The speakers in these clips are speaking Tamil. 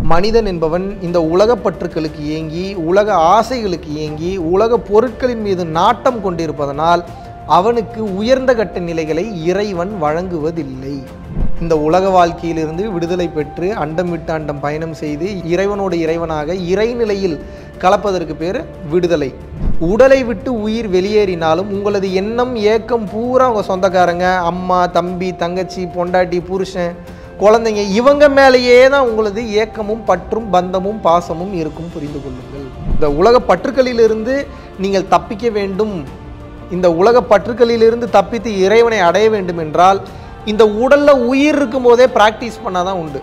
மனிதன் என்பவன் இந்த உலகப் பற்றுக்களுக்கு ஏங்கி உலக ஆசைகளுக்கு ஏங்கி உலக பொருட்களின் மீது நாட்டம் கொண்டிருப்பதனால் அவனுக்கு உயர்ந்த கட்ட நிலைகளை இறைவன் வழங்குவதில்லை இந்த உலக வாழ்க்கையிலிருந்து விடுதலை பெற்று அண்டம் விட்டு அண்டம் பயணம் செய்து இறைவனோடு இறைவனாக இறைநிலையில் கலப்பதற்கு பேர் விடுதலை உடலை விட்டு உயிர் வெளியேறினாலும் உங்களது எண்ணம் ஏக்கம் பூரா உங்கள் சொந்தக்காரங்க அம்மா தம்பி தங்கச்சி பொண்டாட்டி புருஷன் குழந்தைங்க இவங்க மேலேயே தான் உங்களது ஏக்கமும் பற்றும் பந்தமும் பாசமும் இருக்கும் புரிந்து கொள்ளுங்கள் இந்த உலக பற்றுக்களிலிருந்து நீங்கள் தப்பிக்க வேண்டும் இந்த உலக பற்றுக்களிலிருந்து தப்பித்து இறைவனை அடைய வேண்டும் என்றால் இந்த உடல்ல உயிர் இருக்கும் போதே பிராக்டிஸ் பண்ணாதான் உண்டு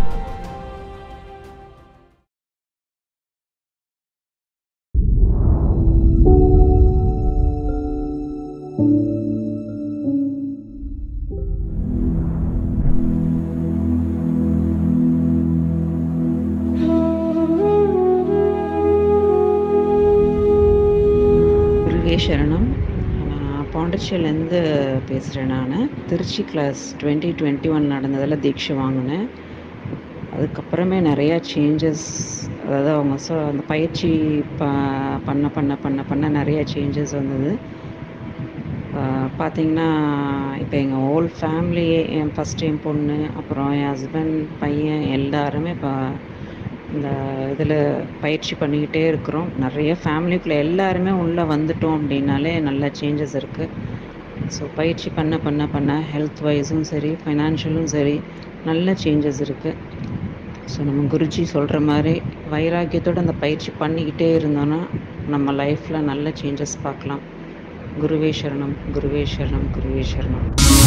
முருகே சரணம் நான் பாண்டிச்சேரிலேருந்து பேசுகிறேன் நான் Trichy class twenty twenty one நடந்ததில் தீட்சை வாங்கினேன் அதுக்கப்புறமே நிறையா சேஞ்சஸ் அதாவது அவங்க சொ அந்த பயிற்சி ப பண்ண பண்ண பண்ண பண்ண நிறைய சேஞ்சஸ் வந்தது பார்த்தீங்கன்னா இப்போ எங்கள் ஹோல் ஃபேமிலியே என் ஃபஸ்ட்டு என் பொண்ணு அப்புறம் என் ஹஸ்பண்ட் பையன் எல்லாருமே இப்போ இந்த இதில் பயிற்சி பண்ணிக்கிட்டே இருக்கிறோம் நிறைய ஃபேமிலிக்குள்ளே எல்லாருமே உள்ளே வந்துட்டோம் அப்படின்னாலே நல்ல சேஞ்சஸ் இருக்குது ஸோ பயிற்சி பண்ண பண்ண பண்ண ஹெல்த் வைஸும் சரி ஃபைனான்ஷியலும் சரி நல்ல சேஞ்சஸ் இருக்குது ஸோ நம்ம குருஜி சொல்கிற மாதிரி வைராக்கியத்தோடு அந்த பயிற்சி பண்ணிக்கிட்டே இருந்தோன்னா நம்ம லைஃப்பில் நல்ல சேஞ்சஸ் பார்க்கலாம் குருவே சரணம் குருவே சரணம் குருவே சரணம்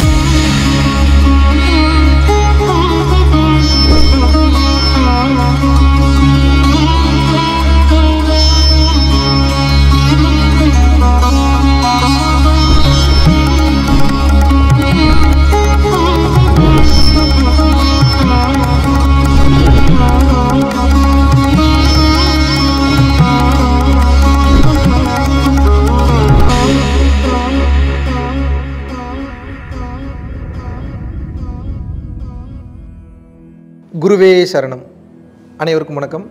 குருவே சரணம் அனைவருக்கும் வணக்கம்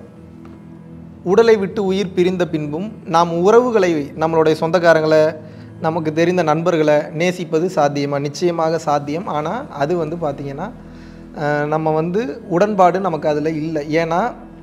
உடலை விட்டு உயிர் பிரிந்த பின்பும் நாம் உறவுகளை நம்மளுடைய சொந்தக்காரங்களை நமக்கு தெரிந்த நண்பர்களை நேசிப்பது சாத்தியமா நிச்சயமாக சாத்தியம் ஆனால் அது வந்து பார்த்திங்கன்னா அஹ், நம்ம வந்து உடன்பாடு நமக்கு அதில் இல்லை ஏன்னா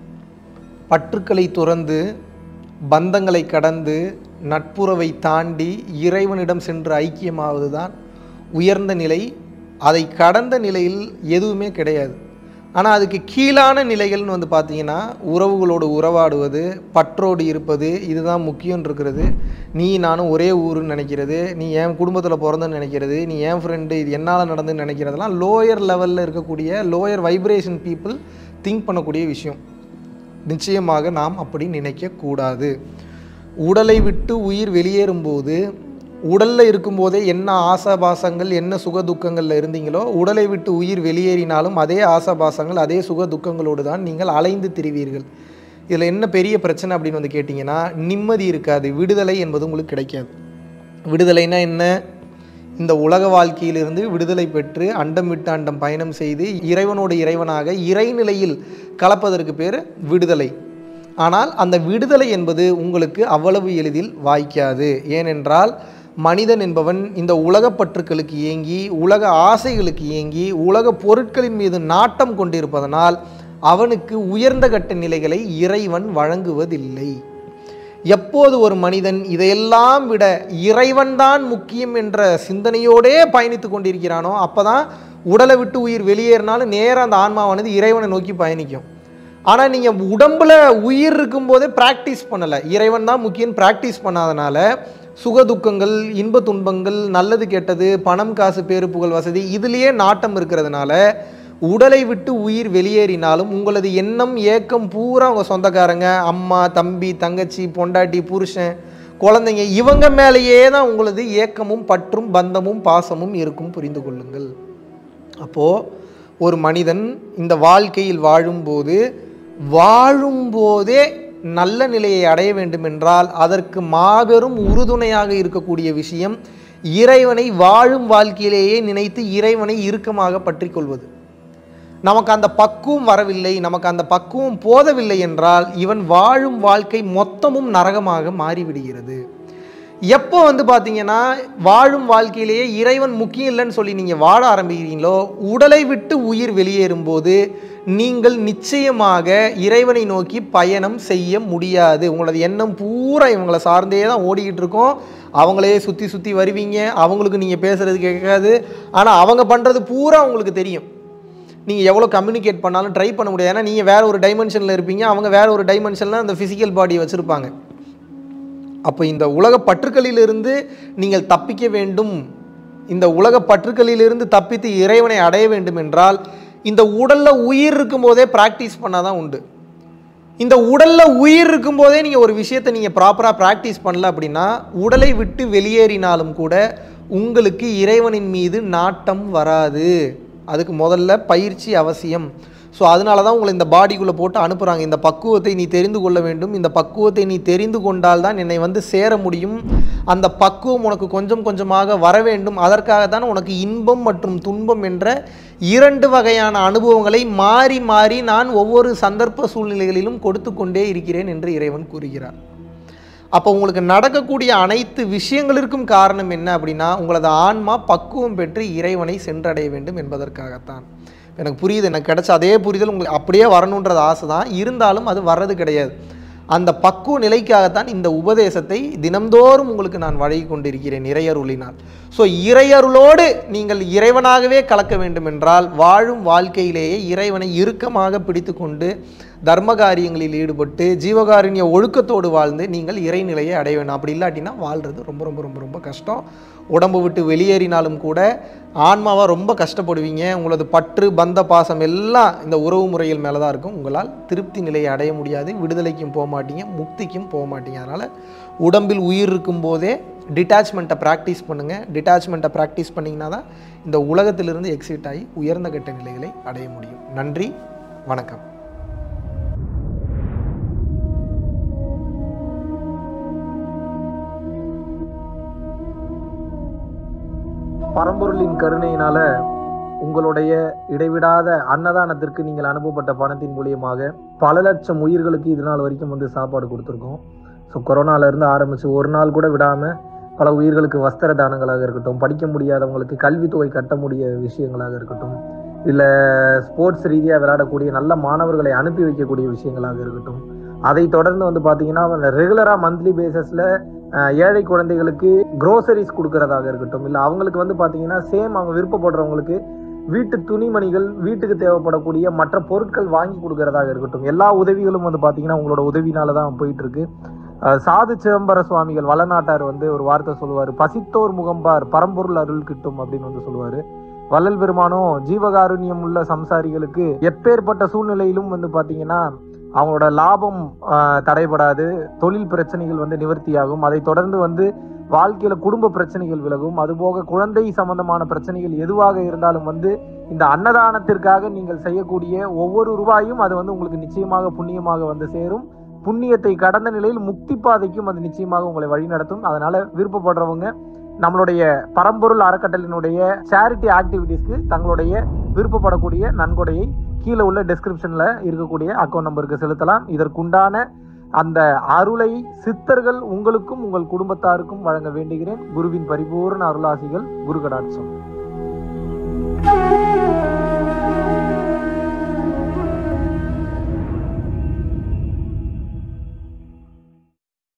பற்றுக்களை துறந்து பந்தங்களை கடந்து நட்புறவை தாண்டி இறைவனிடம் சென்று ஐக்கியமாவது தான் உயர்ந்த நிலை அதை கடந்த நிலையில் எதுவுமே கிடையாது ஆனால் அதுக்கு கீழான நிலைகள்னு வந்து பார்த்தீங்கன்னா உறவுகளோடு உறவாடுவது பற்றோடு இருப்பது இதுதான் முக்கியம் இருக்கிறது நீ நானும் ஒரே ஊருன்னு நினைக்கிறது நீ என் குடும்பத்தில் பிறந்தன்னு நினைக்கிறது நீ என் ஃப்ரெண்டு இது என்னால் நடந்துன்னு நினைக்கிறதெல்லாம் லோயர் லெவலில் இருக்கக்கூடிய லோயர் வைப்ரேஷன் பீப்புள் திங்க் பண்ணக்கூடிய விஷயம் நிச்சயமாக நாம் அப்படி நினைக்கக்கூடாது உடலை விட்டு உயிர் வெளியேறும்போது உடலில் இருக்கும்போதே என்ன ஆசாபாசங்கள் என்ன சுக துக்கங்களில் இருந்தீங்களோ உடலை விட்டு உயிர் வெளியேறினாலும் அதே ஆசாபாசங்கள் அதே சுக துக்கங்களோடு தான் நீங்கள் அலைந்து திரிவீர்கள் இதில் என்ன பெரிய பிரச்சனை அப்படின்னு வந்து கேட்டிங்கன்னா நிம்மதி இருக்காது விடுதலை என்பது உங்களுக்கு கிடைக்காது விடுதலைனா என்ன இந்த உலக வாழ்க்கையிலிருந்து விடுதலை பெற்று அண்டம் விட்டு அண்டம் பயணம் செய்து இறைவனோடு இறைவனாக இறைநிலையில் கலப்பதற்கு பேர் விடுதலை ஆனால் அந்த விடுதலை என்பது உங்களுக்கு அவ்வளவு எளிதில் வாய்க்காது ஏனென்றால் மனிதன் என்பவன் இந்த உலகப் பற்றுக்களுக்கு ஏங்கி உலக ஆசைகளுக்கு ஏங்கி உலக பொருட்களின் மீது நாட்டம் கொண்டிருப்பதனால் அவனுக்கு உயர்ந்த கட்ட நிலைகளை இறைவன் வழங்குவதில்லை எப்போது ஒரு மனிதன் இதையெல்லாம் விட இறைவன்தான் முக்கியம் என்ற சிந்தனையோடே பயணித்து கொண்டிருக்கிறானோ அப்பதான் உடலை விட்டு உயிர் வெளியேறினாலும் நேராக அந்த ஆன்மாவானது இறைவனை நோக்கி பயணிக்கும் ஆனால் நீங்கள் உடம்புல உயிர் இருக்கும்போதே ப்ராக்டிஸ் பண்ணலை இறைவன் தான் முக்கியம் ப்ராக்டிஸ் பண்ணாதனால சுக துக்கங்கள் இன்ப துன்பங்கள் நல்லது கெட்டது பணம் காசு பேரு புகழ் வசதி இதுலேயே நாட்டம் இருக்கிறதுனால உடலை விட்டு உயிர் வெளியேறினாலும் உங்களது எண்ணம் ஏக்கம் பூரா உங்கள் சொந்தக்காரங்க அம்மா தம்பி தங்கச்சி பொண்டாட்டி புருஷன் குழந்தைங்க இவங்க மேலேயே தான் உங்களது ஏக்கமும் பற்றும் பந்தமும் பாசமும் இருக்கும் புரிந்து கொள்ளுங்கள் அப்போது ஒரு மனிதன் இந்த வாழ்க்கையில் வாழும்போது வாழும்போதே நல்ல நிலையை அடைய வேண்டும் என்றால் அதற்கு மாபெரும் உறுதுணையாக இருக்கக்கூடிய விஷயம் இறைவனை வாழும் வாழ்க்கையிலேயே நினைத்து இறைவனை இறுக்கமாக பற்றிக் கொள்வது நமக்கு அந்த பக்குவம் வரவில்லை நமக்கு அந்த பக்குவம் போதவில்லை என்றால் இவன் வாழும் வாழ்க்கை மொத்தமும் நரகமாக மாறிவிடுகிறது எப்போ வந்து பார்த்தீங்கன்னா வாழும் வாழ்க்கையிலேயே இறைவன் முக்கியம் இல்லைன்னு சொல்லி நீங்கள் வாழ ஆரம்பிக்கிறீங்களோ உடலை விட்டு உயிர் வெளியேறும்போது நீங்கள் நிச்சயமாக இறைவனை நோக்கி பயணம் செய்ய முடியாது உங்களது எண்ணம் பூரா இவங்களை சார்ந்தே தான் ஓடிக்கிட்டு இருக்கோம் அவங்களே சுற்றி சுற்றி வருவீங்க அவங்களுக்கு நீங்கள் பேசுகிறது கேட்காது ஆனால் அவங்க பண்ணுறது பூரா உங்களுக்கு தெரியும் நீங்கள் எவ்வளோ கம்யூனிகேட் பண்ணாலும் ட்ரை பண்ண முடியாது ஏன்னா நீங்கள் வேற ஒரு டைமென்ஷனில் இருப்பீங்க அவங்க வேற ஒரு டைமென்ஷனில் அந்த ஃபிசிக்கல் பாடியை வச்சுருப்பாங்க அப்போ இந்த உலக பற்றுக்களிலிருந்து நீங்கள் தப்பிக்க வேண்டும் இந்த உலக பற்றுக்களிலிருந்து தப்பித்து இறைவனை அடைய வேண்டும் என்றால் இந்த உடலில் உயிர் இருக்கும்போதே ப்ராக்டிஸ் பண்ணால் தான் உண்டு இந்த உடலில் உயிர் இருக்கும்போதே நீங்கள் ஒரு விஷயத்தை நீங்கள் ப்ராப்பராக ப்ராக்டிஸ் பண்ணல அப்படின்னா உடலை விட்டு வெளியேறினாலும் கூட உங்களுக்கு இறைவனின் மீது நாட்டம் வராது அதுக்கு முதல்ல பயிற்சி அவசியம் ஸோ அதனால தான் உங்களை இந்த பாடிக்குள்ளே போட்டு அனுப்புகிறாங்க இந்த பக்குவத்தை நீ தெரிந்து கொள்ள வேண்டும் இந்த பக்குவத்தை நீ தெரிந்து கொண்டால் தான் என்னை வந்து சேர முடியும் அந்த பக்குவம் உனக்கு கொஞ்சம் கொஞ்சமாக வர வேண்டும் அதற்காக தான் உனக்கு இன்பம் மற்றும் துன்பம் என்ற இரண்டு வகையான அனுபவங்களை மாறி மாறி நான் ஒவ்வொரு சந்தர்ப்ப சூழ்நிலைகளிலும் கொடுத்து கொண்டே இருக்கிறேன் என்று இறைவன் கூறுகிறார் அப்போ உங்களுக்கு நடக்கக்கூடிய அனைத்து விஷயங்களிற்கும் காரணம் என்ன அப்படின்னா உங்களது ஆன்மா பக்குவம் பெற்று இறைவனை சென்றடைய வேண்டும் என்பதற்காகத்தான் எனக்கு புரியுது எனக்கு கிடைச்ச அதே புரிதல் உங்களுக்கு அப்படியே வரணுன்றது ஆசை தான் இருந்தாலும் அது வர்றது கிடையாது அந்த பக்குவ நிலைக்காகத்தான் இந்த உபதேசத்தை தினம்தோறும் உங்களுக்கு நான் வழங்கி கொண்டிருக்கிறேன் இறையருளினால் ஸோ இறையருளோடு நீங்கள் இறைவனாகவே கலக்க வேண்டும் என்றால் வாழும் வாழ்க்கையிலேயே இறைவனை இறுக்கமாக பிடித்து கொண்டு தர்ம காரியங்களில் ஈடுபட்டு ஜீவகாருண்ய ஒழுக்கத்தோடு வாழ்ந்து நீங்கள் இறைநிலையை அடைய வேண்டும் அப்படி இல்லாட்டினா வாழ்கிறது ரொம்ப ரொம்ப ரொம்ப ரொம்ப கஷ்டம் உடம்பு விட்டு வெளியேறினாலும் கூட ஆன்மாவாக ரொம்ப கஷ்டப்படுவீங்க உங்களது பற்று பந்த பாசம் எல்லாம் இந்த உறவு முறைகள் மேலே தான் இருக்கும் உங்களால் திருப்தி நிலையை அடைய முடியாது விடுதலைக்கும் போக மாட்டீங்க முக்திக்கும் போக மாட்டீங்க அதனால் உடம்பில் உயிர் இருக்கும்போதே டிட்டாச்மெண்ட்டை ப்ராக்டிஸ் பண்ணுங்கள் டிட்டாச்மெண்ட்டை ப்ராக்டிஸ் பண்ணிங்கன்னா தான் இந்த உலகத்திலிருந்து எக்ஸிட் ஆகி உயர்ந்த கட்ட நிலைகளை அடைய முடியும் நன்றி வணக்கம் பரம்பொருளின் கருணையினால உங்களுடைய இடைவிடாத அன்னதானத்திற்கு நீங்கள் அனுப்பப்பட்ட பணத்தின் மூலியமாக பல லட்சம் உயிர்களுக்கு இது நாள் வரைக்கும் வந்து சாப்பாடு கொடுத்துருக்கோம் ஸோ கொரோனால இருந்து ஆரம்பிச்சு ஒரு நாள் கூட விடாம பல உயிர்களுக்கு வஸ்திர தானங்களாக இருக்கட்டும் படிக்க முடியாதவங்களுக்கு கல்வித்தொகை கட்ட முடிய விஷயங்களாக இருக்கட்டும் இல்லை ஸ்போர்ட்ஸ் ரீதியாக விளையாடக்கூடிய நல்ல மாணவர்களை அனுப்பி வைக்கக்கூடிய விஷயங்களாக இருக்கட்டும் அதை தொடர்ந்து வந்து பார்த்தீங்கன்னா ரெகுலராக மந்த்லி பேசிஸில் ஏழை குழந்தைகளுக்கு க்ரோசரிஸ் கொடுக்கறதாக இருக்கட்டும் இல்லை அவங்களுக்கு வந்து பார்த்தீங்கன்னா சேம் அவங்க விருப்பப்படுறவங்களுக்கு வீட்டு துணிமணிகள் வீட்டுக்கு தேவைப்படக்கூடிய மற்ற பொருட்கள் வாங்கி கொடுக்கறதாக இருக்கட்டும் எல்லா உதவிகளும் வந்து பார்த்தீங்கன்னா உங்களோட உதவினால தான் போயிட்டு இருக்கு அஹ் சாது சிதம்பர சுவாமிகள் வளநாட்டார் வந்து ஒரு வார்த்தை சொல்லுவார் பசித்தோர் முகம்பார் பரம்பொருள் அருள் கிட்டும் அப்படின்னு வந்து சொல்லுவாரு வள்ளல் பெருமானும் ஜீவகாருண்யம் உள்ள சம்சாரிகளுக்கு எப்பேற்பட்ட சூழ்நிலையிலும் வந்து பார்த்தீங்கன்னா அவங்களோட லாபம் ஆஹ், தடைபடாது தொழில் பிரச்சனைகள் வந்து நிவர்த்தியாகும் அதை தொடர்ந்து வந்து வாழ்க்கையில குடும்ப பிரச்சனைகள் விலகும் அதுபோக குழந்தை சம்பந்தமான பிரச்சனைகள் எதுவாக இருந்தாலும் வந்து இந்த அன்னதானத்திற்காக நீங்கள் செய்யக்கூடிய ஒவ்வொரு ரூபாயும் அது வந்து உங்களுக்கு நிச்சயமாக புண்ணியமாக வந்து சேரும் புண்ணியத்தை கடந்த நிலையில் முக்தி பாதைக்கும் அது நிச்சயமாக உங்களை வழிநடத்தும் அதனால விருப்பப்படுறவங்க நம்மளுடைய பரம்பொருள் அறக்கட்டளினுடைய சேரிட்டி ஆக்டிவிட்டீஸ்க்கு தங்களுடைய விருப்பப்படக்கூடிய நன்கொடையை கீழே உள்ள டெஸ்கிரிப்ஷன்ல இருக்கக்கூடிய அக்கௌண்ட் நம்பருக்கு செலுத்தலாம் இதற்குண்டான அந்த அருளை சித்தர்கள் உங்களுக்கும் உங்கள் குடும்பத்தாருக்கும் வழங்க வேண்டுகிறேன் குருவின் பரிபூர்ண அருளாசிகள் குரு கடாட்சம்